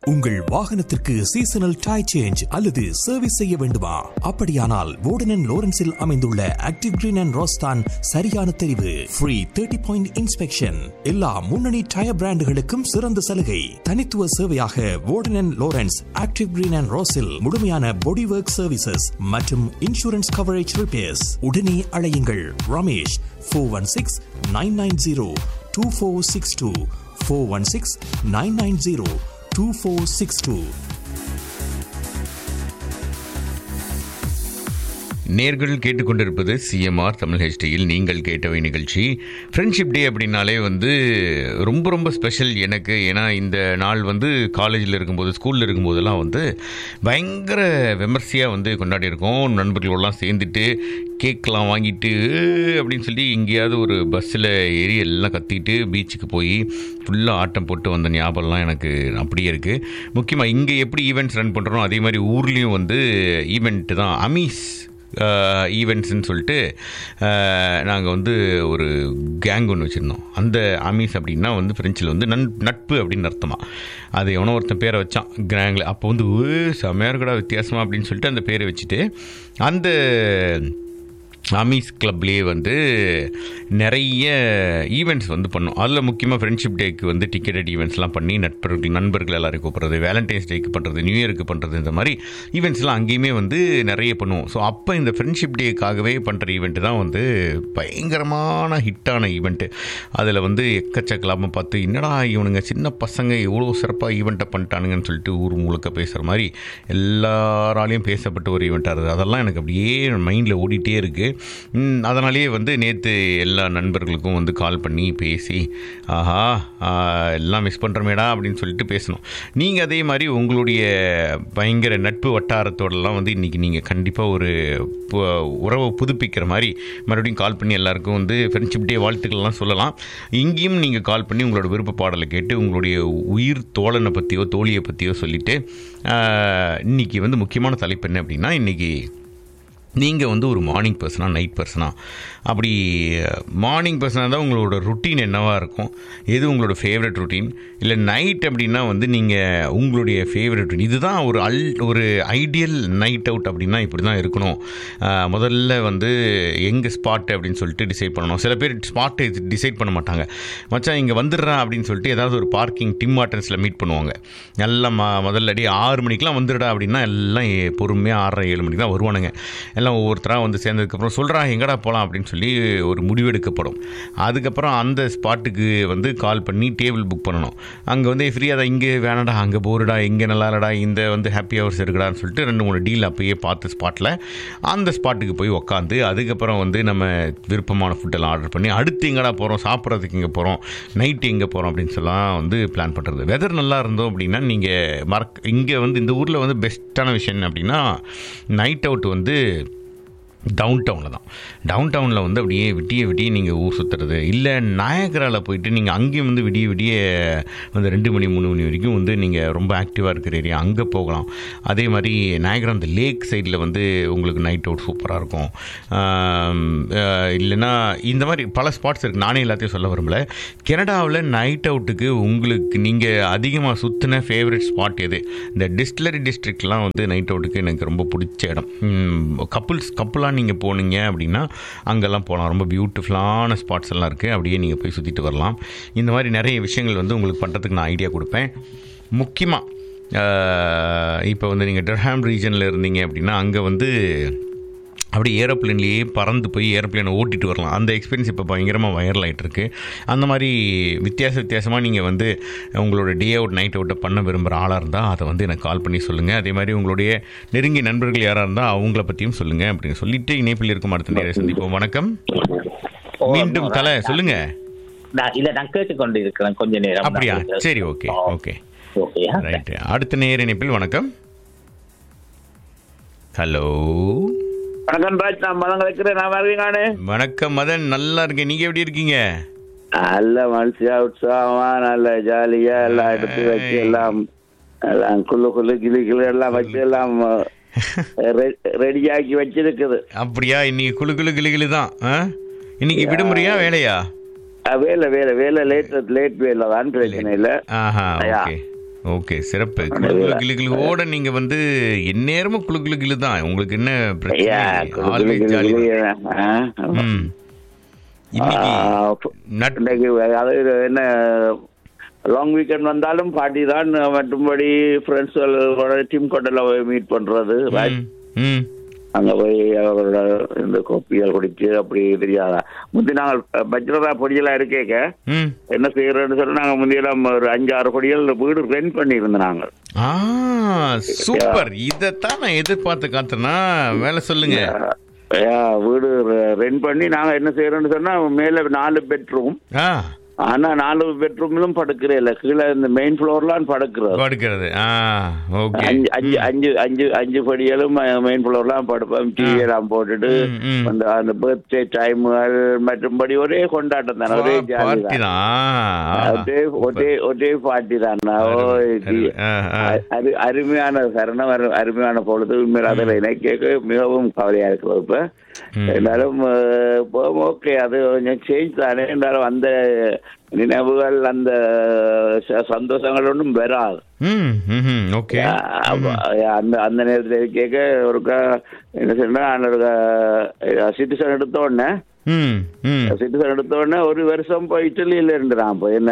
உங்கள் வாகனத்திற்கு seasonal tyre change அல்லது சர்வீஸ் செய்ய வேண்டுமா அப்படியானால் வோர்டன் லோரன்ஸில் அமைந்துள்ள ஆக்டிவ் கிரீன் அண்ட் ரோஸ்தான் சரியான தெரிவு ஃப்ரீ தேர்ட்டி பாயிண்ட் இன்ஸ்பெக்ஷன் எல்லா முன்னணி டயர் பிராண்டுகளுக்கும் சிறந்த சலுகை தனித்துவ சேவையாக Warden Lawrence active green and ரோஸில் முழுமையான பாடி ஒர்க் சர்வீசஸ் மற்றும் இன்சூரன்ஸ் கவரேஜ் ரிப்பேர்ஸ் உடனே அழையுங்கள் Ramesh four one six nine nine zero two four six two four one six nine nine zero two four six two நேர்கள் கேட்டுக்கொண்டிருப்பது CMR Tamil ஹெச்டியில் நீங்கள் கேட்டவை நிகழ்ச்சி ஃப்ரெண்ட்ஷிப் டே அப்படின்னாலே வந்து ரொம்ப ரொம்ப ஸ்பெஷல் எனக்கு ஏன்னா இந்த நாள் வந்து காலேஜில் இருக்கும்போது ஸ்கூலில் இருக்கும்போதெல்லாம் வந்து பயங்கர விமர்சையாக வந்து கொண்டாடி இருக்கோம் நண்பர்களோடலாம் சேர்ந்துட்டு கேக்லாம் வாங்கிட்டு "ஏ" அப்படின்னு சொல்லி எங்கேயாவது ஒரு பஸ்ஸில் ஏறி எல்லாம் கத்திட்டு பீச்சுக்கு போய் ஃபுல்லாக ஆட்டம் போட்டு வந்த ஞாபகம்லாம் எனக்கு அப்படியே இருக்குது முக்கியமாக இங்கே எப்படி ஈவெண்ட்ஸ் ரன் பண்ணுறோம் அதே மாதிரி ஊர்லேயும் வந்து ஈவெண்ட் தான் அமீஸ் ஈவெண்ட்ஸ்னு சொல்லிட்டு நாங்கள் வந்து ஒரு கேங் ஒன்று வச்சுருந்தோம் அந்த அமீஸ் அப்படின்னா வந்து ஃப்ரெஞ்சில் வந்து நன் நட்பு அப்படின்னு அர்த்தமா அது எவனோ ஒருத்தன் பேரை வச்சான் கேங்கில் அப்போ வந்து "ஏ, செமையா இருக்கடா வித்தியாசமாக அப்படின்னு சொல்லிட்டு அந்த பேரை வச்சுட்டு அந்த அமீஸ் கிளப்லேயே வந்து நிறைய ஈவெண்ட்ஸ் வந்து பண்ணோம் அதில் முக்கியமாக ஃப்ரெண்ட்ஷிப் டேக்கு வந்து டிக்கெட்டட் ஈவெண்ட்ஸ்லாம் பண்ணி நட்பர்கள் நண்பர்கள் எல்லாரையும் கூப்பிட்றது வேலண்டைன்ஸ் டேக்கு பண்ணுறது நியூ இயருக்கு பண்ணுறது இந்த மாதிரி ஈவெண்ட்ஸ்லாம் அங்கேயுமே வந்து நிறைய பண்ணுவோம் ஸோ அப்போ இந்த ஃப்ரெண்ட்ஷிப் டேக்காகவே பண்ணுற ஈவெண்ட்டு தான் வந்து பயங்கரமான ஹிட்டான ஈவெண்ட்டு அதில் வந்து எக்கச்சக்கலாமல் பார்த்து என்னடா இவனுங்க சின்ன பசங்க எவ்வளோ சிறப்பாக ஈவெண்ட்டை பண்ணிட்டானுங்கன்னு சொல்லிட்டு ஊர் முழுக்க பேசுகிற மாதிரி எல்லாராலையும் பேசப்பட்ட ஒரு ஈவெண்ட்டாக இருக்குது அதெல்லாம் எனக்கு அப்படியே மைண்டில் ஓடிட்டே இருக்குது ம், அதனாலேயே வந்து நேற்று எல்லா நண்பர்களுக்கும் வந்து கால் பண்ணி பேசி ஆஹா ஆ, எல்லாம் மிஸ் பண்ணுறமேடா அப்படின்னு சொல்லிட்டு பேசணும் நீங்கள் அதே மாதிரி உங்களுடைய பயங்கர நட்பு வட்டாரத்தோடலாம் வந்து இன்றைக்கி நீங்கள் கண்டிப்பாக ஒரு பு- உறவை புதுப்பிக்கிற மாதிரி மறுபடியும் கால் பண்ணி எல்லாருக்கும் வந்து ஃப்ரெண்ட்ஷிப் டே வாழ்த்துக்கள்லாம் சொல்லலாம் இங்கேயும் நீங்கள் கால் பண்ணி உங்களோட விருப்ப பாடலை கேட்டு உங்களுடைய உயிர் தோழனை பற்றியோ தோழியை பற்றியோ சொல்லிவிட்டு இன்றைக்கி வந்து முக்கியமான தலைப்பு என்ன அப்படின்னா இன்றைக்கி நீங்கள் வந்து ஒரு மார்னிங் பர்சனா நைட் பர்சனா அப்படி மார்னிங் பர்சனாக தான் உங்களோட ருட்டீன் என்னவாக இருக்கும் எது உங்களோட ஃபேவரட் ருட்டீன் இல்லை நைட் அப்படின்னா வந்து நீங்கள் உங்களுடைய ஃபேவரட் ருட்டீன் இதுதான் ஒரு அல் ஒரு ஐடியல் நைட் அவுட் அப்படின்னா இப்படி தான் இருக்கணும் ஆஹ், முதல்ல வந்து எங்கே ஸ்பாட் அப்படின்னு சொல்லிட்டு டிசைட் பண்ணணும் சில பேர் ஸ்பாட்டை டிசைட் பண்ண மாட்டாங்க மச்சான் இங்கே வந்துடுறா அப்படின்னு சொல்லிட்டு ஏதாவது ஒரு பார்க்கிங் டிம் மார்டன்ஸில் மீட் பண்ணுவாங்க எல்லாம் ம- முதல்ல அடி ஆறு மணிக்கெலாம் வந்துடுடா அப்படின்னா எல்லாம் ஏ- பொறுமையாக ஆறரை ஏழு மணிக்கு தான் வருவானுங்க எல்லாம் ஒவ்வொருத்தராக வந்து சேர்ந்ததுக்கப்புறம் சொல்கிறா எங்கடா போகலாம் அப்படின்னு சொல்லி ஒரு முடிவெடுக்கப்படும் அதுக்கப்புறம் அந்த ஸ்பாட்டுக்கு வந்து கால் பண்ணி டேபிள் புக் பண்ணணும் அங்கே வந்து ஃப்ரீயாக தான் இங்கே வேணாடா அங்கே போருடா இங்கே நல்லா இல்லடா இந்த வந்து ஹாப்பி ஹவர்ஸ் இருக்குடான்னு சொல்லிட்டு ரெண்டு மூணு டீல் அப்பயே பார்த்து ஸ்பாட்டில் அந்த ஸ்பாட்டுக்கு போய் உக்காந்து அதுக்கப்புறம் வந்து நம்ம விருப்பமான ஃபுட்டெல்லாம் ஆர்டர் பண்ணி அடுத்து எங்கடா போகிறோம் சாப்பிட்றதுக்கு இங்கே போகிறோம் நைட்டு எங்கே போகிறோம் அப்படின்னு சொல்லலாம் வந்து பிளான் பண்ணுறது வெதர் நல்லா இருந்தோம் அப்படின்னா நீங்கள் மறக் இங்கே வந்து இந்த ஊரில் வந்து பெஸ்ட்டான விஷயம் என்ன அப்படின்னா நைட் அவுட் வந்து டவுன் டவுனில் தான் டவுன் டவுனில் வந்து அப்படியே விட்டிய விட்டிய நீங்கள் ஊர் சுற்றுறது இல்லை நாயக்கராவில் போயிட்டு நீங்கள் அங்கேயும் வந்து விடிய விடிய வந்து ரெண்டு மணி மூணு மணி வரைக்கும் வந்து நீங்கள் ரொம்ப ஆக்டிவாக இருக்கிற ஏரியா அங்கே போகலாம் அதே மாதிரி நாயகரா அந்த லேக் சைடில் வந்து உங்களுக்கு நைட் அவுட் சூப்பராக இருக்கும் ஆம், அஹ், இல்லைன்னா இந்த மாதிரி பல ஸ்பாட்ஸ் இருக்குது நானே எல்லாத்தையும் சொல்ல விரும்பல கனடாவில் நைட் அவுட்டுக்கு உங்களுக்கு நீங்கள் அதிகமாக சுற்றின ஃபேவரட் ஸ்பாட் எது இந்த டிஸ்டிலரி டிஸ்ட்ரிக்ட்லாம் வந்து நைட் அவுட்டுக்கு எனக்கு ரொம்ப பிடிச்ச இடம் கப்புள்ஸ் கப்புளாக நீங்கள் போனீங்க அப்படின்னா அங்கெல்லாம் போகலாம் ரொம்ப பியூட்டிஃபுல்லான ஸ்பாட்ஸ் எல்லாம் இருக்குது அப்படியே நீங்கள் போய் சுற்றிட்டு வரலாம் இந்த மாதிரி நிறைய விஷயங்கள் வந்து உங்களுக்கு பண்ணுறதுக்கு நான் ஐடியா கொடுப்பேன் முக்கியமாக இப்போ வந்து நீங்கள் டெர்ஹாம் ரீஜனில் இருந்தீங்க அப்படின்னா அங்கே வந்து அப்படியே ஏரோப்ளேன்லேயே பறந்து போய் ஏரோப்ளேனை ஓட்டிட்டு வரலாம் அந்த எக்ஸ்பீரியன்ஸ் இப்போ பயங்கரமாக வைரல் ஆகிட்டு இருக்கு அந்த மாதிரி வித்தியாச வித்தியாசமாக நீங்கள் வந்து உங்களோட டே அவுட் நைட் அவுட்டை பண்ண விரும்புகிற ஆளாக இருந்தால் அதை வந்து எனக்கு கால் பண்ணி சொல்லுங்கள் அதே மாதிரி உங்களுடைய நெருங்கிய நண்பர்கள் யாராக இருந்தால் அவங்கள பற்றியும் சொல்லுங்கள் அப்படின்னு சொல்லிட்டு இணைப்பில் இருக்கும் அடுத்த நேரம் சந்திப்போம் வணக்கம் மீண்டும் தலை சொல்லுங்க நான் இல்ல நான் கேட்டுக்கொண்டு இருக்கிறேன் கொஞ்ச நேரம் அப்படியா நான் சரி ஓகே ஓகே ஓகேயா ரைட்டு அடுத்த நேர இணைப்பில் வணக்கம் ஹலோ வணக்கம் ராஜ் நான் மதம் கலைக்கிறேன் நான் வருவீங்கானே வணக்கம் மதன் நல்லா இருக்கேன் நீங்கள் எப்படி இருக்கீங்க நல்ல மனுஷியா உற்சாகமா நல்ல ஜாலியா எல்லாம் எடுத்து வச்சு எல்லாம் எல்லாம் குள்ளு குள்ளு கிளி கிளி எல்லாம் வச்சு எல்லாம் ரெடியாக்கி வச்சிருக்குது அப்படியா இன்னைக்கு குளு குளு கிளு கிளு தான் ஆ? இன்னைக்கு விடுமுறையா வேலையா அஹ் வேலை வேலை வேலை லேட் லேட் வேலை தான் பிரச்சனை இல்ல ஆஹா ஐயா. ஓகே ஓகே சிறப்பு குளு குளு கிளு கிளுவோட நீங்க வந்து எந்நேரமும் குளு குளு கிளு தான் உங்களுக்கு என்ன ஐயா, பிரச்சனை ஆல்வேஸ் ஜாலி ஆ, ம் இன்னைக்கு ஆ, நட் இன்னைக்கு அதாவது என்ன லாங் வீக்கெண்ட் வந்தாலும் பாட்டி தான் மற்றும்படி ஃப்ரெண்ட்ஸ்களோட டீம் கொண்டல மீட் பண்றது ம், ம் அங்க போய் அவரோட இந்த கோப்பிகள் குடிச்சு அப்படி தெரியாதா முந்தி நாங்கள் பஜ்ரதா பொடியெல்லாம் இருக்கேக்க ம் என்ன செய்யறோம்னு சொல்லி நாங்க முந்தியெல்லாம் ஒரு அஞ்சாறு பொடிகள் வீடு ரெண்ட் பண்ணியிருந்தோம் நாங்கள் ஆ சூப்பர் இதைத்தான் நான் எதிர்பார்த்து காத்தனா வேலை சொல்லுங்க ஐயா, வீடு ரெண்ட் பண்ணி நாங்க என்ன செய்யறோம்னு சொன்னா மேல நாலு பெட்ரூம் ஆ ஆனா நாலு பெட்ரூம்லும் படுக்கிறே இல்ல கீழே இந்த மெயின் ஃப்ளோர்லாம் படுக்கிறது படுக்கிறது ஆ ஓகே அஞ்சு அஞ்சு அஞ்சு அஞ்சு அஞ்சு படிகளும் மெயின் ஃப்ளோர்லாம் படுப்போம் டிவி எல்லாம் போட்டுட்டு ம், ம். அந்த அந்த பர்த்டே டைம்கள் மற்றும்படி ஒரே கொண்டாட்டம் தானே ஒரே ஜாலி பார்ட்டி தான் தான் ஒரே ஒரே ஒரே பார்ட்டி தான் ஓய், அருமை, ஆ, ஆ. அரு அருமையான சரணம் அரு- அருமையான பொழுது உண்மையில் அதில் எனக்கு மிகவும் கவலையா இருக்கிறது இப்ப ம். இருந்தாலும் ஓகே அது கொஞ்சம் சேஞ்ச் தானே இருந்தாலும் அந்த நினைவுகள் அந்த ச- சந்தோஷங்கள் ஒன்றும் வராது ம் ம் ஓகே அப்ப, அந்த அந்த நேரத்தில் கேட்க ஒருக்கா என்ன சொன்னா சிட்டிசன் எடுத்த உடனே ம் ம் சிட்டிசன் எடுத்த உடனே ஒரு வருஷம் இப்போ இட்டலியில இருந்துறான் இப்போ என்ன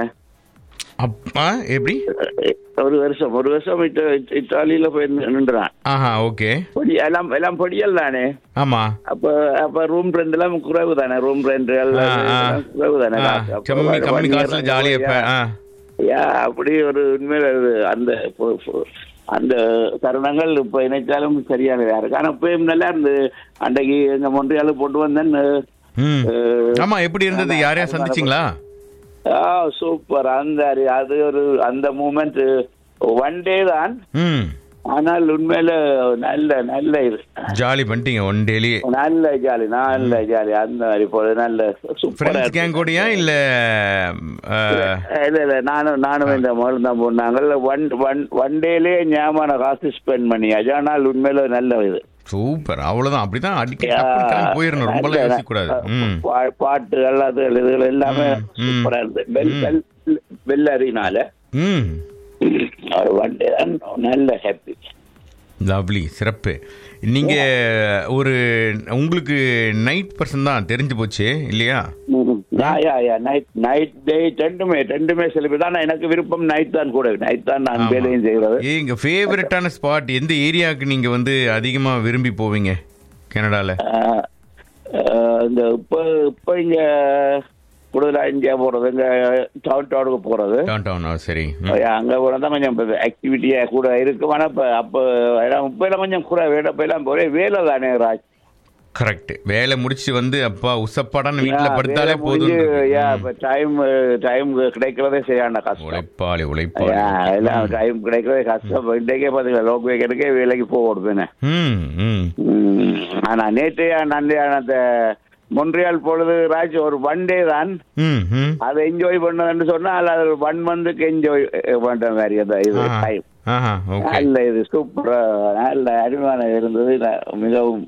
அப்பா எப்படி ஒரு வருஷம் ஒரு வருஷம் இட்ட- இத்தாலியில போய் நின்றுறான் ஆஹா ஓகே பொடி எல்லாம் எல்லாம் பொடியல் தானே ஆமா அப்ப அப்ப ரூம் ரெண்ட் எல்லாம் குறைவு தானே ரூம் ரெண்ட் ஆ, ஆ. குறைவு தானே ஆ, காசு. அப்ப கம்மி ஒரு கம்மி one year காசுல ஜாலியா இப்ப ஆ யா அப்படி ஒரு உண்மையில அது அந்த பொ- பொ- அந்த தருணங்கள் இப்ப நினைச்சாலும் சரியானதா இருக்கு ஆனா இப்பயும் நல்லா இருந்து அன்றைக்கு எங்க மொன்றியால போட்டு வந்தேன் ம் அஹ், ஆமா எப்படி இருந்தது யாரையா சந்திச்சிங்களா ஆ சூப்பர் அந்த அது ஒரு அந்த மூமெண்ட் ஒன் டே தான் ம் ஆனால் உண்மையில நல்ல நல்ல இது ஜாலி பண்ணிட்டீங்க ஒன் டேலியே நல்ல ஜாலி நல்ல ஜாலி அந்த மாதிரி போல நல்ல சூப்பரா ஃப்ரெண்ட்ஸ் கேங் கூடயா இல்ல ஆ, இல்ல இல்ல நானும் நானும் இந்த முதல்ல தான் போனாங்கல்ல ஒன் ஒன் ஒன் டேலயே ஞாபகம் காசு ஸ்பெண்ட் பண்ணியாச்சு ஆனால் உண்மையில நல்ல இது சூப்பர் அவ்வளவுதான் அப்படிதான் அடிக்க டப்புன்னு கிளம்பி போயிடணும் ரொம்பலாம் நல்ல- யோசிக்க கூடாது ம் பா- பாட்டுகள் அது இதுகள் எல்லாமே ம், ம். சூப்பரா இருந்தது பெல் பெல் பெல் அறினால ம் ஒரு ஒன் டே தான் நல்ல ஹாப்பி லவ்லி சிறப்பு நீங்க ஒரு உங்களுக்கு நைட் பர்சன் தான் தெரிஞ்சு போச்சு இல்லையா நைட் நைட் டே ரெண்டுமே ரெண்டுமே சில தான் எனக்கு விருப்பம் நைட் தான் கூட நைட் தான் நான் ஆமா. வேலையும் செய்கிறது எங்க ஃபேவரட்டான ஸ்பாட் எந்த ஏரியாவுக்கு நீங்க வந்து அதிகமா விரும்பி போவீங்க கனடால ஆஹ், ஆஹ், இந்த இப்போ இப்போ இங்க கூடுதலா இந்தியா போறது இங்க டவுன் டவுனுக்கு போறது டவுன் டவுன் சரி ம். அங்க போனா தான் கொஞ்சம் ஆக்டிவிட்டியா கூட இருக்கும் ஆனா இப்ப அப்ப எல்லாம் இப்ப எல்லாம் கொஞ்சம் கூட வேலை இப்ப எல்லாம் ஒரே வேலை தானே ராஜ் கரெக்ட் வேலை முடிச்சு வந்து அப்பா உசப்பாடான்னு வீட்டுல படுத்தாலே வேலை முடிஞ்சு, போதும் யா, இப்ப டைம் டைம் கிடைக்கிறதே சரியான கஷ்டம் உழைப்பாளி உழைப்பாளி யா, எல்லாம் டைம் கிடைக்கிறதே கஷ்டம் இன்றைக்கே பாத்தீங்களா லோக் வைக்கிறதுக்கே வேலைக்கு போக கொடுப்பேனே ம் ம் ம், ஆனா நேற்றைய நன்றியான அந்த மொன்றியால் பொழுது ராஜ் ஒரு ஒன் டே தான் ம் ம் அதை என்ஜாய் பண்ணதுன்னு சொன்னால் அது ஒன் மந்த்துக்கு என்ஜாய் பண்ற மாதிரி அந்த இது ஆஹா. டைம் ஆஹா ஓகே நல்ல இது சூப்பரா நல்ல அருமையான இருந்தது ந- மிகவும்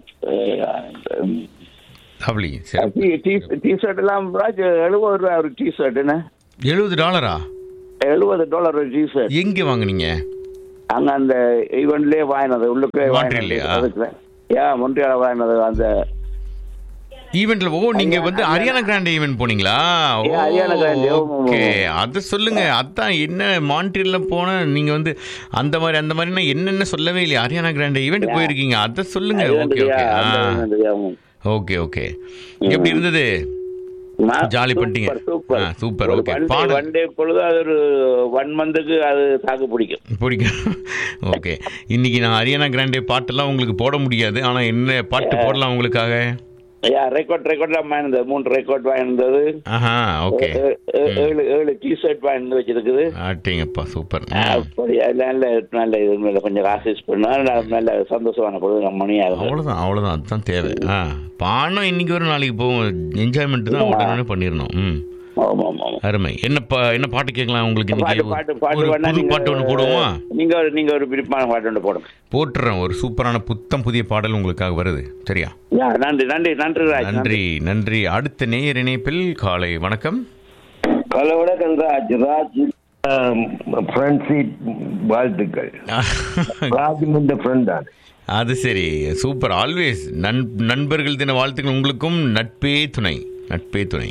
லவ்லி சரி டி ஷர்ட் எல்லாம் ராஜ் எழுபது ரூபா ஒரு டி ஷர்ட்னு எழுபது டாலரா எழுபது டாலர் ஒரு டி ஷர்ட் எங்க வாங்குனீங்க அங்க அந்த ஈவெண்ட்லயே வாங்கினது உள்ளுக்கே மான்ட்ரியல்லையா? வாங்கினது யா மொன்றியால வாங்கினது அந்த ஈவெண்ட்ல ஓ நீங்க வந்து ஹரியானா கிராண்ட் ஈவென்ட் போனீங்களா ஏ, ஹரியானா grand, ஓ, ஓ, ஓ. ஓகே அத சொல்லுங்க அதான் என்ன மான்ட்ரியல்ல போன நீங்க வந்து அந்த மாதிரி அந்த மாதிரினா என்னென்ன சொல்லவே இல்லையா ஹரியானா கிராண்ட் ஈவெண்ட் போயிருக்கீங்க அத சொல்லுங்க ஓகே ஓகே அந்த event, யா, ஆமாம். ஓகே ஓகே எப்படி இருந்தது நான் ஜாலி சூப்பர், பண்ணிட்டீங்க. சூப்பர். ஆ, சூப்பர், ஒரு ஓகே. one day- பாடு. one day பொழுது அது ஒரு ஒன் மந்த்துக்கு அது தாக்கு பிடிக்கும் பிடிக்கும் ஓகே இன்னைக்கு நான் ஹரியானா கிராண்டே பாட்டெல்லாம் உங்களுக்கு போட முடியாது ஆனா என்ன பாட்டு போடலாம் உங்களுக்காக ஐயா ரெக்கார்ட் ரெக்கார்ட் எல்லாம் வாங்கினது மூணு ரெக்கார்ட் வாங்கினது ஆஹா ஓகே ஏ- ஏ- ஏழு ஏழு டி ஷர்ட் வாங்கிட்டு வச்சிருக்குது ஆட்டிங்கப்பா சூப்பர் அப்படி அது நல்ல நல்ல இது மேல கொஞ்சம் காசு யூஸ் பண்ணா நல்ல- நல்ல சந்தோஷமான பொழுது நம்ம மணி ஆகும் அவ்வளோதான் அவ்வளோதான் அதுதான் தேவை ஆ பானம் இன்னைக்கு வரும் நாளைக்கு போகும் என்ஜாய்மெண்ட் தான் உடனே பண்ணிடணும் ம் ஆமா ஆமா ஆமா அருமை என்ன பா என்ன பாட்டு கேட்கலாம் உங்களுக்கு பாட்டு இன்னைக்கு பாட்டு பாட்டு ஒரு வேணா புது நீங்க- பாட்டு ஒன்று போடுவோமா நீங்க ஒரு நீங்க ஒரு விருப்பமான பாட்டு ஒன்று போடுங்க போட்டுறேன் ஒரு சூப்பரான புத்தம் புதிய பாடல் உங்களுக்காக வருது சரியா யா, நன்றி நன்றி நன்றி ராஜ் நன்றி நன்றி அடுத்த நேயர் இணைப்பில் காலை வணக்கம் கலவட கன்றாஜ் ராஜ் ஃப்ரெண்ட்ஷிப் வாழ்த்துக்கள் ராஜும் இந்த ஃப்ரெண்ட் தான் அது சரி சூப்பர் ஆல்வேஸ் நண் நண்பர்கள் தின வாழ்த்துக்கள் உங்களுக்கும் நட்பே துணை நட்பே துணை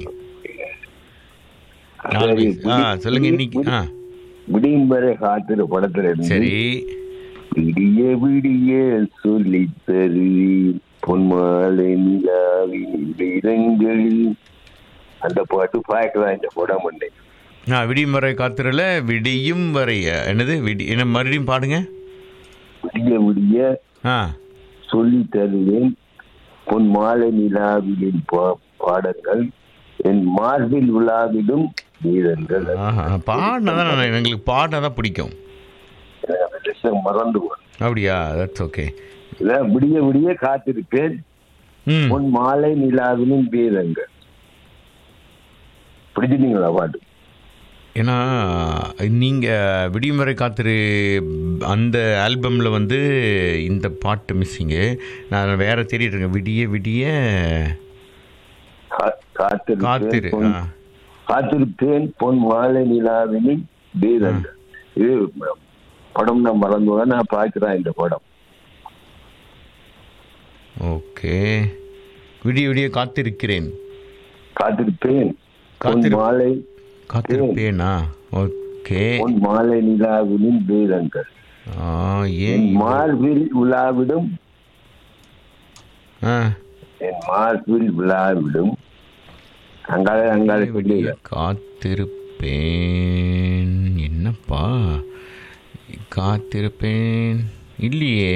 Always. ஆ சொல்லுங்க இன்னைக்கு ஆ விடியும் வரை காத்திரு படத்துல இருந்து சரி விடிய விடிய சொல்லி தருவி பொன்மாலை நிலாவின் இடங்களில் அந்த பாட்டு பார்க்கலாம் இந்த படம் பண்ணேன் ஆ விடியும் வரை காத்திரல விடியும் வரை என்னது விடி என்ன மறுபடியும் பாடுங்க விடிய விடிய ஆ சொல்லி தருவேன் பொன் மாலை நிலாவிலின் பா- பாடங்கள் என் மார்பில் விழாவிலும் வீரர்கள் ஆஹா பாடினா தான் எங்களுக்கு பாடினா தான் பிடிக்கும் மறந்து போனேன். அப்படியா தட்ஸ் ஓகே இதான் விடிய விடிய காத்திருப்பேன் ம் பொன் மாலை நிலாவிலும் வீரங்கள் பிடிச்சிட்டீங்களா பாட்டு ஏன்னா நீங்கள் விடியும் வரை காத்திரு அந்த ஆல்பமில் வந்து இந்த பாட்டு மிஸ்ஸிங்கு நான் வேற தேடிட்டு இருக்கேன் விடிய விடிய கா- காத்திருப்பேன் காத்திரு பொன்- ஆ காத்திருப்பேன் பொன் மாலை நிலாவிலும் வீரங்கள் இது ம- படம் நான் மறந்து நான் பார்க்கிறேன் இந்த படம் ஓகே விடிய விடிய காத்திருக்கிறேன் காத்திருப்பேன் பொன் காத்திரு- மாலை காத்திருப்பேனா ஓகே பொன் மாலை நிலாவிலும் வீரங்கள் ஆ ஏன் என் மார்பில் உலாவிடும் ஆ என் மார்பில் விழாவிடும் அங்கால அங்கால விடிய சொல்லி காத்திருப்பேன் என்னப்பா காத்திருப்பேன் இல்லையே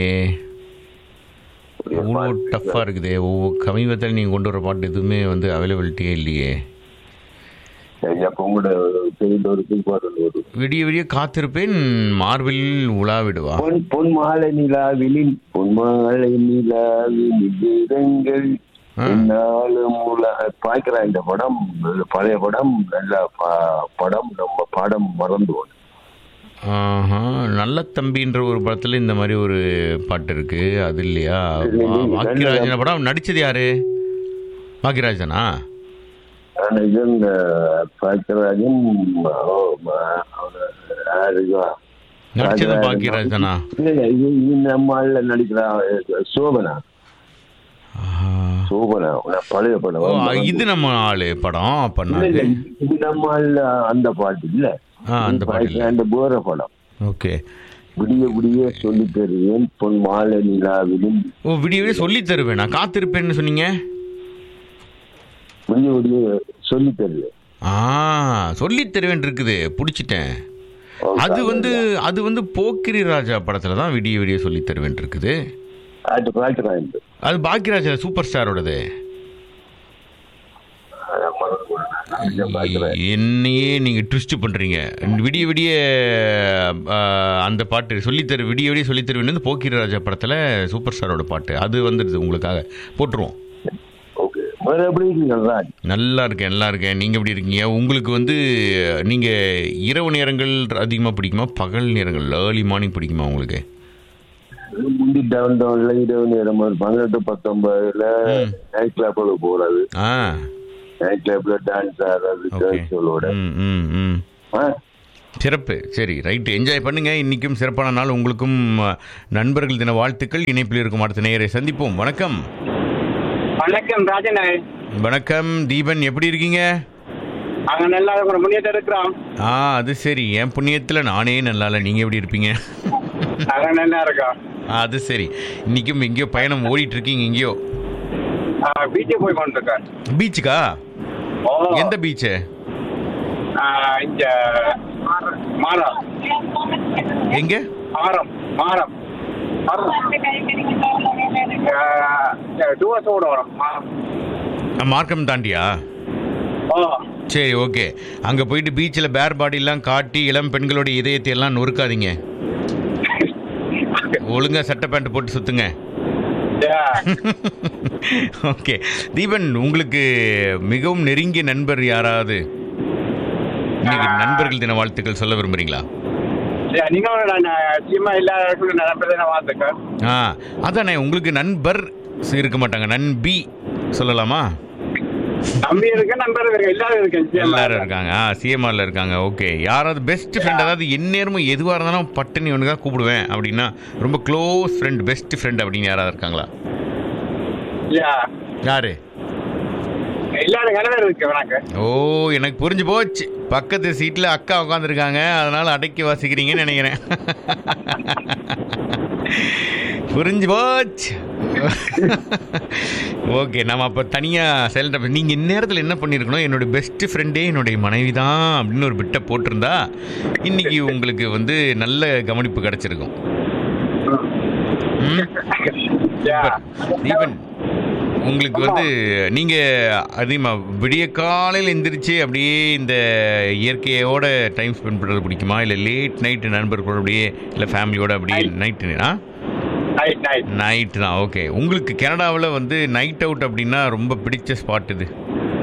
அவ்வளோ டஃப்பாக இருக்குதே ஒவ்வொரு சமீபத்தில் நீங்கள் கொண்டு வர பாட்டு எதுவுமே வந்து அவைலபிலிட்டியே இல்லையே அப்ப உங்களோட செய்த ஒரு பிற்பாடு ஒரு விடிய விடிய காத்திருப்பேன் மார்பில் உலாவிடுவா பொன் பொன் மாலை நிலாவிலின் பொன் மாலை நிலாவின் வீரங்கள் ஆ. என்னாலும் உலக பார்க்கிறேன் இந்த படம் நல்ல பழைய படம் நல்ல ப- படம் நம்ம பாடம் மறந்து போனோம். ஆஹா நல்ல தம்பின்ற ஒரு படத்துல இந்த மாதிரி ஒரு பாட்டு இருக்கு அது இல்லையா இல்ல, வா- இல்ல, பாக்கியராஜன நல்ல- படம் நடிச்சது யாரு பாக்கியராஜனா ஆனா இது இந்த பாக்கியராஜன் ஓ, ம- அவன- யாருக்கா? நடிச்சது ராஜராஜன். பாக்கியராஜனா இல்ல, இல்ல, இது இது நம்ம ஆள்ல நடிக்கிறா சோபனா ஆஹா. சோபனா நான் பழைய படம் ஓ மறந்து இது நம்ம ஆளு படம் அப்ப இல்ல, இல்ல, இது நம்ம ஆள்ல அந்த பாட்டு இல்ல ஆ, அந்த பாட்டு இல்ல. அந்த போற படம் ஓகே விடிய விடிய சொல்லி தருவேன் பொன் மாலை நிலாவிலும் ஓ விடிய விடிய சொல்லி தருவேன் நான் காத்திருப்பேன்னு சொன்னீங்க விடிய விடிய சொல்லி தருவேன் ஆ சொல்லி தருவேன் இருக்குது பிடிச்சிட்டேன் ஓ, அது வந்து அது வந்து போக்கிரி ராஜா படத்துல தான் விடிய விடிய சொல்லி தருவேன் இருக்குது அது பார்க்கிறேன் இந்த. அது பாக்கியராஜா சூப்பர் ஸ்டாரோடது அதான் மறந்து போனேன். அதை பார்க்கிறேன். என்னையே நீங்க ட்விஸ்ட் பண்றீங்க விடிய விடிய ஆ, அந்த பாட்டு சொல்லித்தரு விடிய விடிய சொல்லி தருவேன் வந்து போக்கிரி ராஜா படத்துல சூப்பர் ஸ்டாரோட பாட்டு அது வந்துடுது உங்களுக்காக போட்டுருவோம் ஓகே வேற எப்படி இருக்கீங்க ராஜ் நல்லா இருக்கேன் நல்லா இருக்கேன் நீங்க எப்படி இருக்கீங்க உங்களுக்கு வந்து நீங்க இரவு நேரங்கள் அதிகமா பிடிக்குமா பகல் நேரங்கள் ஏர்லி மார்னிங் பிடிக்குமா உங்களுக்கு முந்தி டவுன் டவுன்ல இரவு நேரம் ஒரு பதினெட்டு பத்தொன்பதுல நைட் கிளப்ல போறது ஆ நைட் கிளப்ல டான்ஸ் ஆடுறது ஓகே கேர்ள்ஸோட ம் ம் ம் சிறப்பு சரி ரைட்டு என்ஜாய் பண்ணுங்க இன்னைக்கும் சிறப்பான நாள் உங்களுக்கும் அஹ், நண்பர்கள் தின வாழ்த்துக்கள் இணைப்பில் இருக்கும் அடுத்த நேயரை சந்திப்போம் வணக்கம் வணக்கம் ராஜன் வணக்கம் தீபன் எப்படி இருக்கீங்க அங்க நல்லா இருக்கிற முன்னேற்றம் இருக்கிறோம் ஆ அது சரி என் புண்ணியத்தில் நானே நல்லா இல்லை நீங்கள் எப்படி இருப்பீங்க அங்க நல்லா இருக்கோம் ஆ, அது சரி இன்னைக்கும் எங்கேயோ பயணம் ஓடிட்டு இருக்கீங்க எங்கேயோ பீச்சுக்கு போய் கொண்டிருக்கேன் பீச்சுக்கா ஓ எந்த பீச்சு ஆ, இங்க மாறம் எங்க மாறம் மாறம் டூவர்ஸோட வரும் மாறம் ஆ, மார்க்கம் தாண்டியா ஓ சரி ஓகே அங்கே போயிட்டு பீச்சில் பேர் பாடிலாம் காட்டி இளம் பெண்களோட இதயத்தை எல்லாம் நொறுக்காதீங்க ஒழுங்கா சட்டை பேண்ட் போட்டு சுத்துங்க yeah. ஓகே தீபன் உங்களுக்கு மிகவும் நெருங்கிய நண்பர் யாராவது இன்னைக்கு நண்பர்கள் தின வாழ்த்துக்கள் சொல்ல விரும்புறீங்களா Yeah, நீங்களும் நான் சீமா இல்லாத நடப்பதை நான் வாழ்த்துக்கேன் ஆ அதானே உங்களுக்கு நண்பர் இருக்க மாட்டாங்க நண்பி சொல்லலாமா தம்பி இருக்கு நண்பர் இருக்கு எல்லாரும் இருக்கு எல்லாரும் இருக்காங்க ஆ சிஎம்ஆர்ல இருக்காங்க ஓகே யாராவது பெஸ்ட் ஃப்ரெண்ட் அதாவது எந்நேரமும் எதுவாக இருந்தாலும் பட்டுன்னு இவனுக்காக கூப்பிடுவேன் அப்படின்னா ரொம்ப க்ளோஸ் ஃப்ரெண்ட் பெஸ்ட் ஃப்ரெண்ட் அப்படின்னு யாராவது இருக்காங்களா யா யாரு எல்லாரும் கலவர் இருக்கு உனக்கு ஓ எனக்கு புரிஞ்சு போச்சு பக்கத்து சீட்டில் அக்கா உட்காந்துருக்காங்க அதனால அடக்கி வாசிக்கிறீங்கன்னு நினைக்கிறேன் புரிஞ்சு போச்சு ஓகே நம்ம அப்போ தனியாக செயல்ட நீங்கள் இந்நேரத்தில் என்ன பண்ணியிருக்கணும் என்னோட பெஸ்ட் ஃப்ரெண்டே என்னுடைய மனைவி தான் அப்படின்னு ஒரு பிட்டை போட்டிருந்தா இன்னைக்கு உங்களுக்கு வந்து நல்ல கவனிப்பு கிடைச்சிருக்கும் ம் யா தீபன் உங்களுக்கு வந்து நீங்க அதிகமா விடிய காலையில் எந்திரிச்சு அப்படியே இந்த இயற்கையோட டைம் ஸ்பெண்ட் பண்றது பிடிக்குமா இல்ல லேட் நைட் நண்பர்களோட அப்படியே இல்ல ஃபேமிலியோட அப்படியே நைட்டு ஆ நைட் நைட் நைட் தான் ஓகே உங்களுக்கு கனடாவில் வந்து நைட் அவுட் அப்படின்னா ரொம்ப பிடிச்ச ஸ்பாட் இது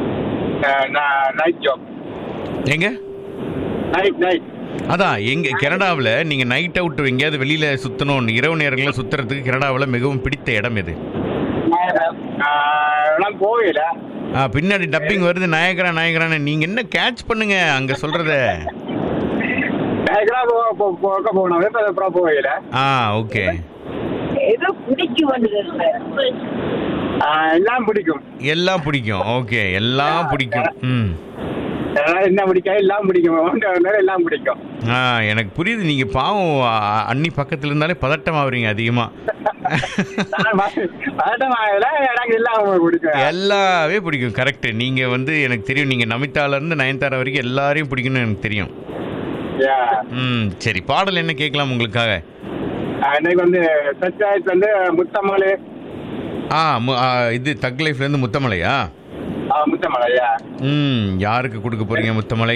நைட் ஜாப் எங்க நைட் நைட் அதான் எங்க கனடாவில் நீங்க நைட் அவுட் எங்கேயாவது வெளியில சுத்தணும் இரவு நேரங்களில் சுத்துறதுக்கு கனடாவில் மிகவும் பிடித்த இடம் எது நான் போகல ஆ பின்னாடி டப்பிங் வருது நாயகரா நாயகரான்னு நீங்க என்ன கேட்ச் பண்ணுங்க அங்க சொல்றத நைக்கெல்லாம் போக போகணும் அப்புறம் போகல ஆ ஓகே ஏதோ பிடிக்கும் எல்லாம் பிடிக்கும் எல்லாம் பிடிக்கும் ஓகே எல்லாம் பிடிக்கும் ம் அதனால என்ன பிடிக்கும் எல்லாம் பிடிக்கும் வேண்டாம் எல்லாம் பிடிக்கும் ஆ எனக்கு புரியுது நீங்க பாவம் ஆ, அண்ணி பக்கத்துல இருந்தாலே பதட்டம் ஆகுறீங்க அதிகமா நான் பதட்டம் ஆகல எனக்கு எல்லாம் பிடிக்கும் எல்லாமே பிடிக்கும் கரெக்ட் நீங்க வந்து எனக்கு தெரியும் நீங்க நமிதால இருந்து நயன்தாரா வரைக்கும் எல்லாரையும் பிடிக்கும்னு எனக்கு தெரியும் யா ம் சரி பாடல் என்ன கேட்கலாம் உங்களுக்காக இன்னைக்கு வந்து பஞ்சாயத்து வந்து முத்தமலை ஆ மு- ஆ, இது தக் லைஃப்ல இருந்து முத்தமலையா முத்தமலையா ம் யாருக்கு கொடுக்க போறீங்க முத்தமலை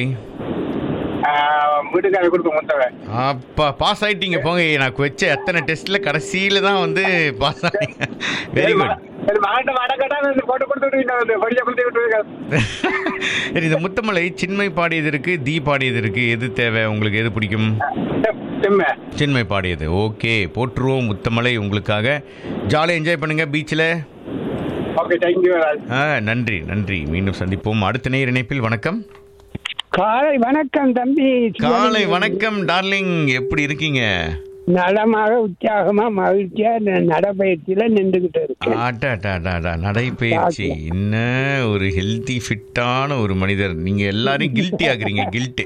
வீட்டுக்கார கொடுப்போம் முத்தவை அப்பா பாஸ் ஆயிட்டீங்க போங்க நான் வச்ச எத்தனை டெஸ்ட்ல கடைசியில தான் வந்து பாஸ் ஆனீங்க வெரி குட் மாட்ட வடக்கட்டா போட்டு கொடுத்துட்டு படிக்க கொடுத்து விட்டு சரி இந்த முத்தமலை சின்மை பாடியது இருக்கு தீ பாடியது இருக்கு எது தேவை உங்களுக்கு எது பிடிக்கும் செம்ம சின்மை பாடியது ஓகே போட்டுருவோம் முத்தமலை உங்களுக்காக ஜாலியாக என்ஜாய் பண்ணுங்க பீச்சில் ஓகே தேங்க்யூ நன்றி நன்றி மீண்டும் சந்திப்போம் அடுத்த நேர் இணைப்பில் வணக்கம் காலை வணக்கம் தம்பி காலை வணக்கம் டார்லிங் எப்படி இருக்கீங்க நலமாக உற்சாகமா மகிழ்ச்சியா ந- நடைபயிற்சியில நின்றுகிட்டு இருக்கேன் ஆட்டா அட்டா அட்டா அட்டா நடைப்பயிற்சி என்ன ஒரு ஹெல்த்தி ஃபிட்டான ஒரு மனிதர் நீங்க எல்லாரையும் கில்ட்டி ஆக்குறீங்க கில்ட்டு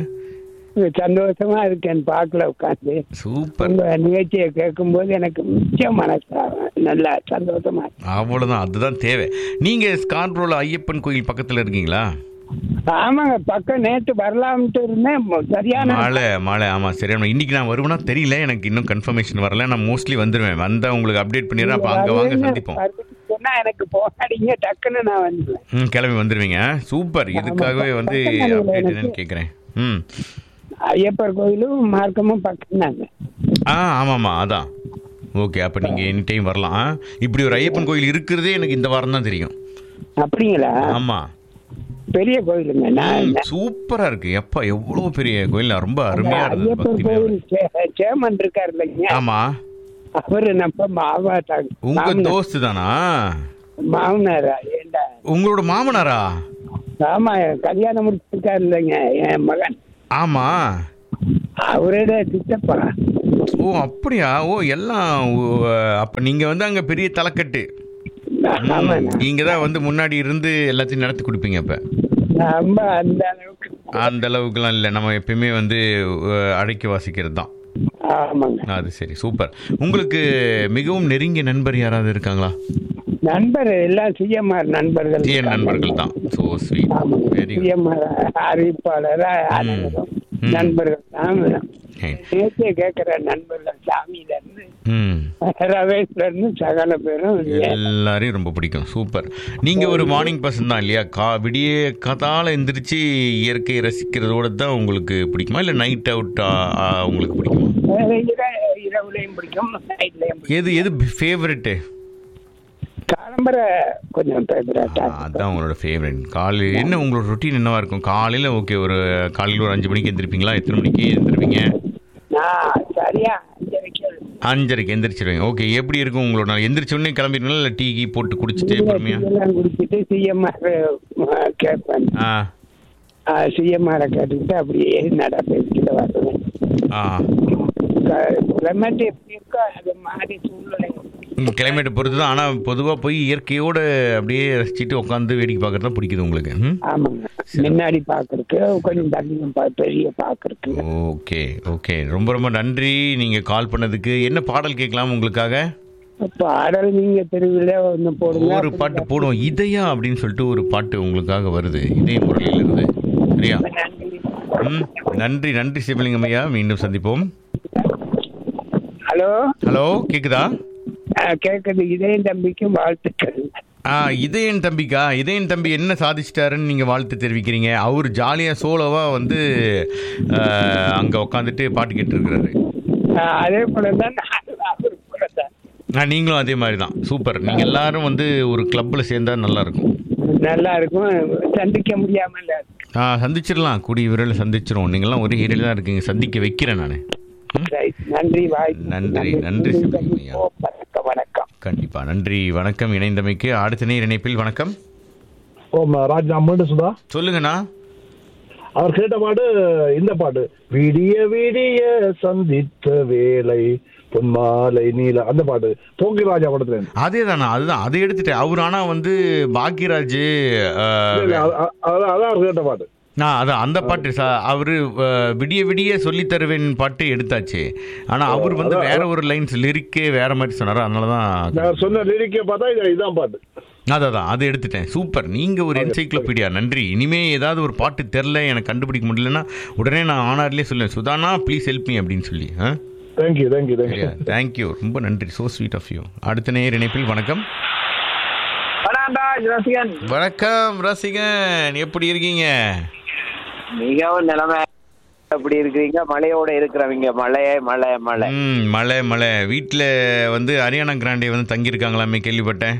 சந்தோஷமா இருக்கேன் பார்க்கல உட்காந்து சூப்பர் உங்க நிகழ்ச்சியை கேட்கும்போது எனக்கு மிச்ச மனசா நல்லா சந்தோஷமா இருக்கு. அவ்வளவுதான் அதுதான் தேவை நீங்க ஸ்கார்ப்ரோல ஐயப்பன் கோயில் பக்கத்துல இருக்கீங்களா ஆமாங்க பக்கம் நேத்து வரலாம்ட்டு இருந்தேன் ம- சரியான மழை மழை ஆமா சரியான இன்னைக்கு நான் வருவேனா தெரியல எனக்கு இன்னும் கன்ஃபர்மேஷன் வரல நான் மோஸ்ட்லி வந்துருவேன் வந்தா உங்களுக்கு அப்டேட் பண்ணிடுறேன் அப்ப அங்க வாங்க வருவீங்க, சந்திப்போம் வருவீங்க சொன்னா எனக்கு போகாதீங்க டக்குன்னு நான் வந்துடுவேன் ம் கிளம்பி வந்துருவீங்க சூப்பர் இதுக்காகவே வந்து பக்கத்துல அப்டேட் எனக்கு. என்னன்னு கேட்குறேன் ம் ஐயப்பர் கோயிலும் மார்க்கமும் பக்கம் தாங்க ஆ ஆமாம்மா அதான் ஓகே அப்போ நீங்கள் எனி டைம் வரலாம் ஆ? இப்படி ஒரு ஐயப்பன் கோயில் இருக்கிறதே எனக்கு இந்த வாரம் தான் தெரியும் அப்படிங்களா ஆமாம் பெரிய கோயிலுங்க நான் சூப்பரா இருக்கு எப்பா எவ்வளவு பெரிய கோயில் ரொம்ப அருமையா இருந்தது ஐயப்பர் பக்தி கோயில் சே- சேமன் இருக்காரு இல்லைங்க ஆமா அவரு நம்ம மாவா உங்க தோஸ்து தானா மாமனாரா ஏண்டா உங்களோட மாமனாரா ஆமா கல்யாணம் முடிச்சிருக்காரு இல்லைங்க என் மகன் ஆமா அவரோட சித்தப்பா ஓ அப்படியா ஓ எல்லாம் ஓ, அப்ப நீங்க வந்து அங்க பெரிய தலைக்கட்டு ஆமாண்ணா நீங்க தான் வந்து முன்னாடி இருந்து எல்லாத்தையும் நடத்தி கொடுப்பீங்க அப்ப ரொம்ப அந்த அளவுக்கு அந்த அளவுக்குலாம் இல்லை நம்ம எப்பயுமே வந்து அஹ், அடக்கி வாசிக்கிறது தான் ஆமாங்க அது சரி சூப்பர் உங்களுக்கு மிகவும் நெருங்கிய நண்பர் யாராவது இருக்காங்களா நண்பர் எல்லாம் சிஎம்ஆர் நண்பர்கள் ஜிஎன் நண்பர்கள் தான் ஸோ ஸ்வீட் ஆமாங்க வெரி குட் சிஎம்ஆர் அறிவிப்பாளரா அனைவரும் ம். நண்பர்கள் தான் நேற்றே கேட்கிற நண்பர்கள் சாமியில இருந்து ம் ரவேஷ்ல இருந்து சகல பேரும் எல்லாரையும் ரொம்ப பிடிக்கும் சூப்பர் நீங்க ஒரு மார்னிங் பர்சன் தான் இல்லையா கா விடிய கதால எந்திரிச்சு இயற்கையை ரசிக்கிறதோட தான் உங்களுக்கு பிடிக்குமா இல்லை நைட் அவுட் உங்களுக்கு பிடிக்குமா இர- இரவுலையும் பிடிக்கும் நைட்லயும் பிடிக்கும் எது எது ஃபேவரெட்டு காலம்பரை கொஞ்சம் பேசுறாட்டா அதான் உங்களோட ஃபேவரட் காலையில் என்ன உங்களோட ரொட்டீன் என்னவா இருக்கும் காலையில் ஓகே ஒரு காலையில் ஒரு அஞ்சு மணிக்கு எந்திருப்பீங்களா எத்தனை மணிக்கு எந்திருப்பீங்க நான் சரியா அஞ்சரைக்கு எழு- அஞ்சரைக்கு எந்திரிச்சிருவீங்க ஓகே எப்படி இருக்கும் உங்களோட நாள் எந்திரிச்ச உடனே கிளம்பிடுங்களா இல்லை டீ கீ போட்டு குடிச்சிட்டு பொறுமையா எல்லாம் குடிச்சிட்டு சிஎம்ஆர் கேட்பேன் ஆ சிஎம்ஆரை கேட்டுக்கிட்டு அப்படியே நட பேசிக்கிட்டு வருவேன் ஆ கிளைமேட் எப்படி இருக்கோ அது மாதிரி சூழ்நிலை கிளைமேட் பொறுத்து தான் ஆனால் பொதுவாக போய் இயற்கையோட அப்படியே ரசிச்சுட்டு உட்காந்து வேடிக்கை பார்க்கறது தான் பிடிக்குது உங்களுக்கு ம் ஆமாங்க முன்னாடி பாக்குறதுக்கு கொஞ்சம் தண்ணியும் பா- பெரிய பாக்குறதுக்கு ஓகே ஓகே ரொம்ப ரொம்ப நன்றி நீங்கள் கால் பண்ணதுக்கு என்ன பாடல் கேட்கலாம் உங்களுக்காக பாடல் நீங்க தெருவில் ஒண்ணு போடுங்க ஒரு பாட்டு போடுவோம் இதயா அப்படின்னு சொல்லிட்டு ஒரு பாட்டு உங்களுக்காக வருது இதய முரளியிலிருந்து சரியா ம் நன்றி நன்றி சிவலிங்கம் ஐயா மீண்டும் சந்திப்போம் ஹலோ ஹலோ கேக்குதா கேக்குது இதயம் தம்பிக்கும் வாழ்த்துக்கள் ஆ இதயன் தம்பிக்கா இதயன் தம்பி என்ன சாதிச்சிட்டாருன்னு நீங்கள் வாழ்த்து தெரிவிக்கிறீங்க அவர் ஜாலியாக சோலோவாக வந்து அங்கே உட்காந்துட்டு பாட்டு கேட்டுருக்கிறாரு ஆ, அதே போலதான் நானும் அவர் போலதான் ஆ நீங்களும் அதே மாதிரி தான் சூப்பர் நீங்கள் எல்லாரும் வந்து ஒரு கிளப்பில் சேர்ந்தா நல்லா இருக்கும் நல்லா இருக்கும் சந்திக்க முடியாமல ஆ சந்திச்சிடலாம் கூடிய விரைவில் சந்திச்சிரும் நீங்கள்லாம் ஒரே ஏரியாவில் தான் இருக்கீங்க சந்திக்க வைக்கிறேன் நான் ரைட். நன்றி வாய் நன்றி, நன்றி சிவலிங்கம் ஐயா. வணக்கம் வணக்கம் கண்டிப்பா நன்றி வணக்கம் இணைந்தமைக்கு அடுத்த நேர் இணைப்பில் வணக்கம் ஓம் ராஜ் நான் மீண்டும் சுதா சொல்லுங்கண்ணா அவர் கேட்ட பாட்டு இந்த பாட்டு விடிய விடிய சந்தித்த வேலை பொன்மாலை நீல அந்த பாட்டு போக்கி ராஜா படத்துல இருந்து. அதே தானா அதுதான் அதை எடுத்துட்டேன் அவர் ஆனா வந்து பாக்யராஜ் ஆ, இல்ல, இல்ல, அ- அ- அதான் அதான் அவர் கேட்ட பாட்டு நான் அதான் அந்த பாட்டு ச- அவரு ஆ, விடிய விடிய சொல்லி தருவேன் பாட்டு எடுத்தாச்சு ஆனா அவர் வந்து வேற ஒரு லைன்ஸ் லிரிக்கே வேற மாதிரி சொன்னாரு அதனாலதான் நான் சொன்ன லிரிக்கை பார்த்தா இது இதான் பாட்டு அதான் அதை எடுத்துட்டேன் சூப்பர் நீங்க ஒரு என்சைக்ளோபீடியா நன்றி இனிமே ஏதாவது ஒரு பாட்டு தெரில எனக்கு கண்டுபிடிக்க முடியலன்னா உடனே நான் ஆனார்லேயே சொல்லுவேன் சுதானா ப்ளீஸ் ஹெல்ப் மீ அப்படின்னு சொல்லி ஆ தேங்க்யூ தேங்க்யூ தேங்க்யூ தேங்க்யூ ரொம்ப நன்றி சோ ஸ்வீட் ஆஃப் யூ அடுத்த நேர் இணைப்பில் வணக்கம் ரசிகன் வணக்கம் ரசிகன் எப்படி இருக்கீங்க மிகவும் நிலைமை எப்படி இருக்கிறீங்க மழையோட இருக்கிறவங்க மழை மழை மழை ம் மழை மழை வீட்டில் வந்து ஹரியானா கிராண்டே வந்து தங்கியிருக்காங்களாமே கேள்விப்பட்டேன்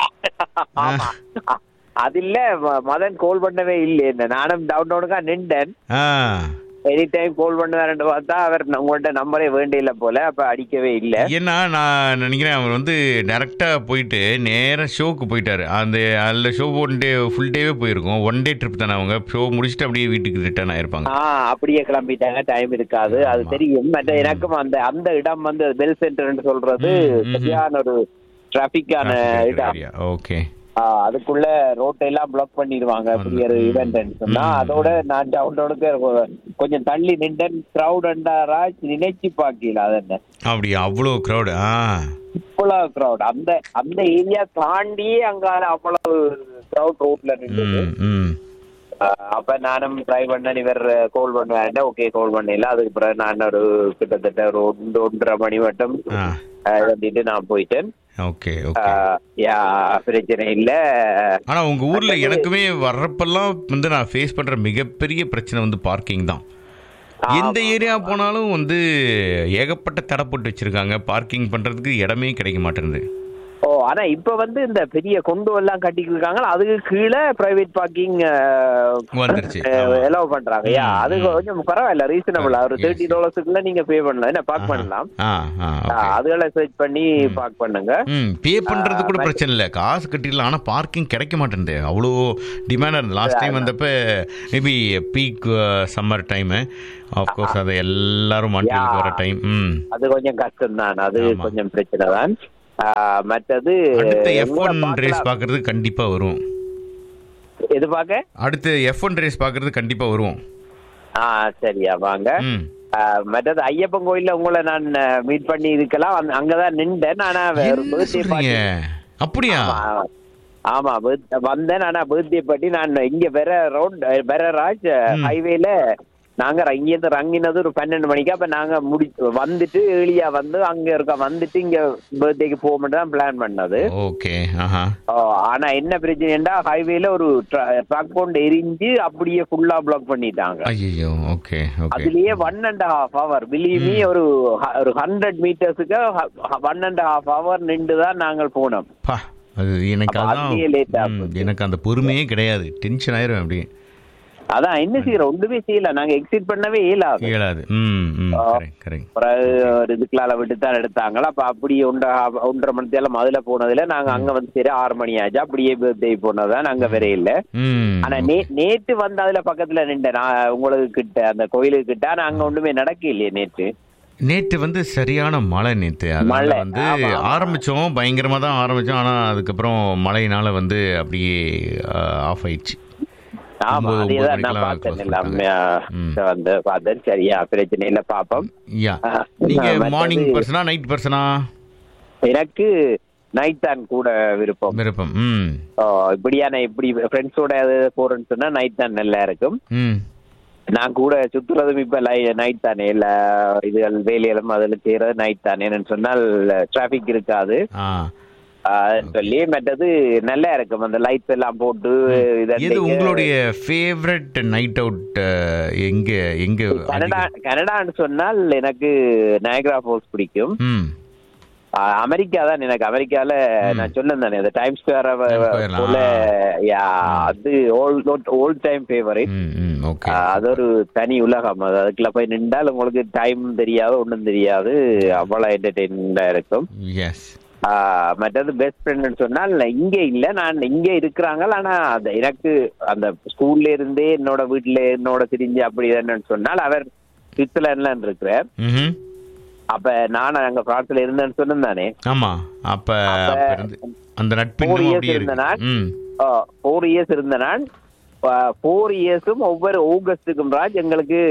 ஆமா அது இல்ல ம- மதன் கால் பண்ணவே இல்லை என்ன நானும் டவுன் டவுனுக்கா நின்றேன் ஆ எனி டைம் கால் பண்ணுவாருன்னு பார்த்தா அவர் உங்கள்கிட்ட நம்பரே வேண்டியில்ல போல அப்ப அடிக்கவே இல்ல ஏன்னா நான் நினைக்கிறேன் அவர் வந்து டேரெக்டாக போயிட்டு நேராக ஷோக்கு போயிட்டாரு அந்த அதில் ஷோ ஒன் டே ஃபுல் டேவே போயிருக்கும் ஒன் டே ட்ரிப் தானே அவங்க ஷோ முடிச்சுட்டு அப்படியே வீட்டுக்கு ரிட்டர்ன் ஆயிருப்பாங்க ஆ அப்படியே கிளம்பிட்டாங்க டைம் இருக்காது அது ஆமா. தெரியும் மற்ற எனக்கும் அந்த அந்த இடம் வந்து பெல் சென்டர்னு சொல்றது ம், ம், ம். சரியான ஒரு டிராபிக்கான இடம் ஓகே ஆ, அதுக்குள்ள ரோட் எல்லாம் பிளாக் பண்ணிடுவாங்க அப்படி ஒரு ம். இவெண்ட் சொன்னா ம். அதோட நான் டவுனுக்கு கொஞ்சம் தள்ளி நின்றேன் கிரௌட் அண்டாராஜ் நினைச்சு பார்க்கல அது என்ன அப்படி அவ்வளோ க்ரௌடு ஆ இவ்வளவு கிரௌட் அந்த அந்த ஏரியா தாண்டியே அங்க அவ்வளவு கிரௌட் ரோட்ல நின்று ம் ம் அப்ப நானும் ட்ரை பண்ணேன் இவர் கால் பண்ணுவேன் ஓகே கால் பண்ணல அதுக்கு பிறகு நான் ஒரு கிட்டத்தட்ட ஒரு ஒன்று ஒன்றரை மணி மட்டும் ஆ வந்துட்டு நான் போயிட்டேன் ஓகே ஆ, ஓகே யா பிரச்சனை இல்ல ஆனா உங்க ஊர்ல எனக்குமே வர்றப்பெல்லாம் வந்து நான் ஃபேஸ் பண்ற மிகப்பெரிய பிரச்சனை வந்து பார்க்கிங் தான் எந்த ஏரியா போனாலும் வந்து ஏகப்பட்ட தடை போட்டு வச்சிருக்காங்க பார்க்கிங் பண்றதுக்கு இடமே கிடைக்க மாட்டேங்குது ஓ ஆனா இப்ப வந்து இந்த பெரிய கொண்டு எல்லாம் கட்டிட்டு இருக்காங்க அதுக்கு கீழே பிரைவேட் பார்க்கிங் வந்துருச்சு ஆமா. எலோவ் பண்றாங்க யா ம், அது ம். கொஞ்சம் பரவாயில்ல ரீசனபிளா ஒரு Yes, தேர்ட்டி yes. டாலர்ஸுக்குள்ள நீங்க பே பண்ணலாம் என்ன பார்க் ஆஹா. பண்ணலாம் ஆ ஆ ஆ, ஓகே அதுகளை சர்ச் பண்ணி பார்க் பண்ணுங்க ம் பே பண்றது கூட ஆ, பிரச்சனை இல்லை காசு கட்டிடலாம் ஆனா பார்க்கிங் கிடைக்க மாட்டேங்குது அவ்வளோ டிமாண்டாக இருந்தது லாஸ்ட் டைம் வந்தப்ப maybe peak summer time of course அதை எல்லாரும் மாட்டிட்டு வர டைம் ம் அது கொஞ்சம் கஷ்டம் தான் அது ஆமா. கொஞ்சம் பிரச்சனை தான் ஆ, மற்றது அடுத்த எஃப் உங்களை ஒன் ரேஸ் பார்க்கலாம். பார்க்கறதுக்கு கண்டிப்பா வரும் எது பார்க்க அடுத்து எஃப் ஒன் ரேஸ் பார்க்கறது கண்டிப்பா வருவோம் ஆ சரியா வாங்க ம் ஆ, மற்றது ஐயப்பன் கோயில்ல உங்களை நான் மீட் பண்ணி இருக்கலாம் அந்த- அங்கதான் நின்றேன் ஆனா ஒரு என்ன birthday சொல்றீங்க party- அப்படியா ஆமா, ஆமா birth- வந்தேன் ஆனா பர்த்டே பட்டி நான் இங்க வேற ரோட் வேற ராஜ் ம். ஹைவேல நாங்க ர- இங்க இருந்து ரங்கினது ஒரு பன்னெண்டு மணிக்கு அப்ப நாங்க முடி வந்துட்டு ஏர்லியா வந்து அங்க இருக்க வந்துட்டு இங்க பர்த்டேக்கு போக மட்டும் தான் பிளான் பண்ணது ஓகே ஆஹா ஓ, ஆனா என்ன பிரச்சனைடா ஹைவேல ஒரு ட்ரக் கொண்டு எரிஞ்சு அப்படியே ஃபுல்லா பிளாக் பண்ணிட்டாங்க ஐயோ ஓகே ஓகே அதுலயே one and half hour believe ஒரு hu- ஒரு ஹண்ட்ரட் மீட்டர்ஸுக்கு ஒன் அண்ட் ஹாஃப் ஹவர் நின்று தான் நாங்கள் போனோம் பா அது எனக்கு அப்ப அதான் அதுலயே late ஆ ம், போச்சு. எனக்கு அந்த பொறுமையே கிடையாது டென்ஷன் ஆயிரும் அப்படி அதான் என்ன செய்யற ஒன்றுமே செய்யல நாங்க எக்ஸிட் பண்ணவே இயலாது இயலாது ம் ம் கரெக்ட் கரெக்ட் பிறகு ஒரு இதுக்குள்ளால விட்டு தான் எடுத்தாங்களா அப்ப அப்படி ஒன்றரை ஒன்றரை மணி தேலம் அதுல போனதுல நாங்க அங்க வந்து சரி ஆறு மணி ஆச்சு அப்படியே பர்த்டே போனதுதான் நாங்க வேற இல்ல ம் ஆனா நே நேத்து வந்து அதுல பக்கத்துல நின்ற நான் உங்களுக்கு கிட்ட அந்த கோயிலுக்கு கிட்ட ஆனா அங்க ஒண்ணுமே நடக்க இல்லையே நேற்று நேற்று வந்து சரியான மழை நேற்று அதனால மழை, வந்து ஆமா, ஆமா. ஆரம்பிச்சோம் பயங்கரமா தான் ஆரம்பிச்சோம் ஆனா அதுக்கப்புறம் மழையினால வந்து அப்படியே ஆஃப் ஆயிடுச்சு ஆமா ஒன்பது, அதேதான் ஒன்பது நான் மணிக்கெல்லாம் பார்த்தேன் close எல்லாமே ம். வந்து பார்த்தேன் சரியா பிரச்சனை இல்ல பாப்போம் யா ஆ, நீங்க மற்றது- மார்னிங் பர்சனா நைட் பர்சனா எனக்கு நைட் தான் கூட விருப்பம் விருப்பம் ம் ஓ, இப்படியான இப்படி ஃப்ரெண்ட்ஸோட போறேன்னு சொன்னா நைட் தான் நல்லா இருக்கும் ம் நான் கூட சுத்துறதும் இப்ப நைட் தானே இல்ல இதுகள் வேலையிலும் அதுல செய்யறது நைட் தானே என்னன்னு சொன்னால் டிராபிக் இருக்காது ஆ ஆஹ் சொல்லி மற்றது நல்லா இருக்கும் அந்த லைட்ஸ் எல்லாம் போட்டு எது இதெல்லாம் உங்களுடைய ஃபேவரட் நைட் அவுட் எங்க எங்க கனடா கனடான்னு சொன்னால் எனக்கு நயக்ரா ஃபோர்ஸ் பிடிக்கும் ம் ஆஹ் அமெரிக்கா தான் எனக்கு அமெரிக்கால நான் சொன்னேன் தானே அந்த டைம் ஸ்கொயர் Times Square, போல ஆ. யா அது ஓல்ட் ஓல்ட் டைம் ஃபேவரட் ம் ம் ஓகே அது ஒரு தனி உலகம் அது அதுக்குள்ள போய் நின்றால் உங்களுக்கு டைம் தெரியாது ஒண்ணும் தெரியாது அவ்வளவு என்டர்டெயின்மெண்டா இருக்கும் எஸ் ஆஹ் மற்றது பெஸ்ட் ஃப்ரெண்ட்னு சொன்னால் இங்க இல்ல நான் இங்க இருக்கிறாங்க ஆனா அந்த எனக்கு அந்த ஸ்கூல்ல இருந்தே என்னோட வீட்டுல என்னோட திரிஞ்சு அப்படி என்னன்னு சொன்னால் அவர் சுவிட்சர்லாண்ட்ல இருக்கிறார் ம் அப்ப நான் அங்க பிரான்ஸ்ல இருந்தேன்னு சொன்னேன் தானே ஆமா அப்ப அப்ப அப்ப இருந்து அந்த நட்பு four இன்னும் years அப்படியே இருந்த இருக்கு நான் ம் ஃபோர் இயர்ஸ் இருந்த நான் ஃபோர் இயர்ஸும் ஒவ்வொரு ஆகஸ்டுக்கும் ராஜ் எங்களுக்கு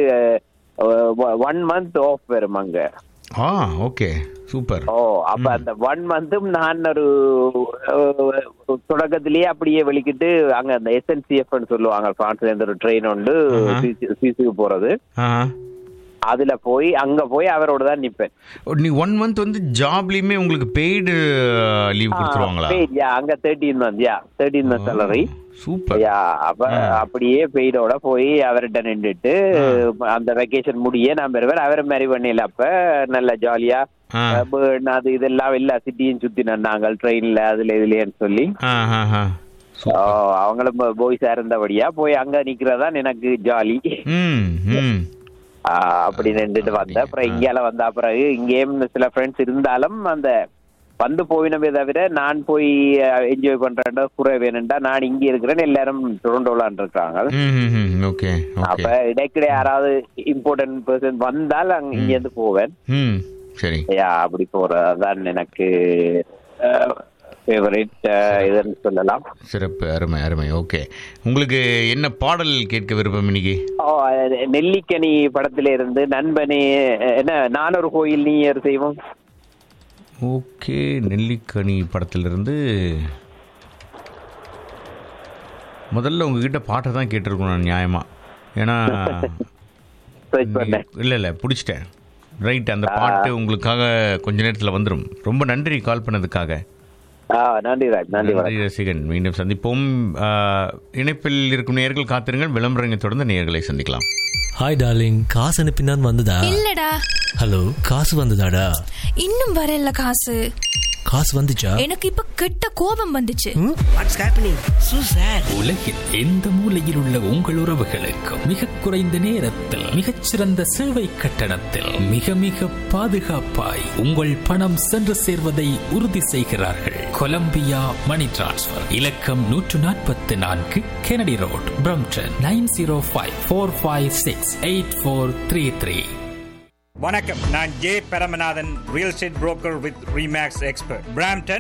ஒன் மந்த் ஆஃப் வரும் அங்க ஆ ஓகே சூப்பர் ஓ அப்ப அந்த ஒன் மந்த்தும் நான் ஒரு அஹ், தொடக்கத்திலேயே அப்படியே வெளிக்கிட்டு அங்க அந்த எஸ்என்சிஎஃப் சொல்லுவாங்க பிரான்ஸ்ல இருந்து ஒரு ட்ரெயின் உண்டு ஆஹா. சுவிஸுக்கு போறது ஆ அதுல போய் அங்க போய் அவரோட தான் நிப்பேன் நீ ஒன் மந்த் வந்து ஜாப்லயுமே உங்களுக்கு பெய்டு லீவ் கொடுத்துருவாங்களா paid, yeah, அங்க thirteen month yeah thirteen month salary super yeah அப்ப அப்படியே பெய்டோட போய் அவர்கிட்ட நின்றுட்டு அந்த வெக்கேஷன் முடிய நான் பெறுவேன் அவரை மேரி பண்ணல அப்ப நல்ல ஜாலியா ஆ. burn அது இதெல்லாம் எல்லா சிட்டியும் சுத்தி நாங்கள் ட்ரெயின்ல அதுல இதுலன்னு சொல்லி ஆ ஆ ஆ ஓ, அவங்களும் பாய்ஸா இருந்தபடியா போய் அங்க நிக்கிறதா எனக்கு ஜாலி ம் ம் ஆ, அப்படி நின்றுட்டு வந்தேன் அப்புறம் இங்கால வந்த பிறகு இங்கேயும் சில ஃப்ரெண்ட்ஸ் இருந்தாலும் அந்த வந்து போயினவே தவிர நான் போய் என்ஜாய் பண்றேன் குறை வேணும்டா நான் இங்க இருக்கிறேன் எல்லாரும் டொரண்டோலான் இருக்காங்க ம் ம், ம் ஓகே அப்ப ஓகே இடைக்கிടെ யாராவது இம்பார்ட்டன்ட் பர்சன் வந்தால் அங்க இங்க இருந்து போவேன் ம் சரி யா அப்படி போறதுதான் எனக்கு ஃபேவரட் இதுன்னு சொல்லலாம் சிறப்பு அருமை அருமை ஓகே உங்களுக்கு என்ன பாடல் கேட்க விருப்பம் இன்னைக்கு ஓ, அது நெல்லிக்கனி படத்தில இருந்து நண்பனே என்ன நான் ஒரு கோயில் நீ ஒரு செய்வோம் ஓகே நெல்லிக்கனி படத்திலிருந்து முதல்ல உங்ககிட்ட பாட்டை தான் கேட்டிருக்கணும் நான் நியாயமா ஏன்னா சர்ச் பண்ணேன் இல்லை இல்லை பிடிச்சிட்டேன் ரைட் அந்த பாட்டு உங்களுக்காக கொஞ்ச நேரத்தில் வந்துடும் ரொம்ப நன்றி கால் பண்ணதுக்காக ஆ நன்றி ராஜ் நன்றி வணக்கம் நன்றி ரசிகன் மீண்டும் சந்திப்போம் ஆ, இணைப்பில் இருக்கும் நேர்கள் காத்திருங்கள் விளம்பரங்களை தொடர்ந்து நேர்களை சந்திக்கலாம் ஹாய் டார்லிங் காசு அனுப்பினான் வந்ததா இல்லடா ஹலோ காசு வந்ததாடா இன்னும் வரல காசு காசு வந்துச்சா எனக்கு இப்ப கெட்ட கோபம் வந்துச்சு உலகில் எந்த மூலையில் உள்ள உங்கள் உறவுகளுக்கு மிக குறைந்த நேரத்தில் மிகச்சிறந்த சேவை கட்டணத்தில் மிக மிக பாதுகாப்பாய் உங்கள் பணம் சென்று சேர்வதை உறுதி செய்கிறார்கள் கொலம்பியா மணி டிரான்ஸ்ஃபர் இலக்கம் நூற்று நாற்பத்தி நான்கு Kennedy road Brampton nine zero five four five six eight four three three வணக்கம் நான் J Paramanathan real estate broker with Remax expert Brampton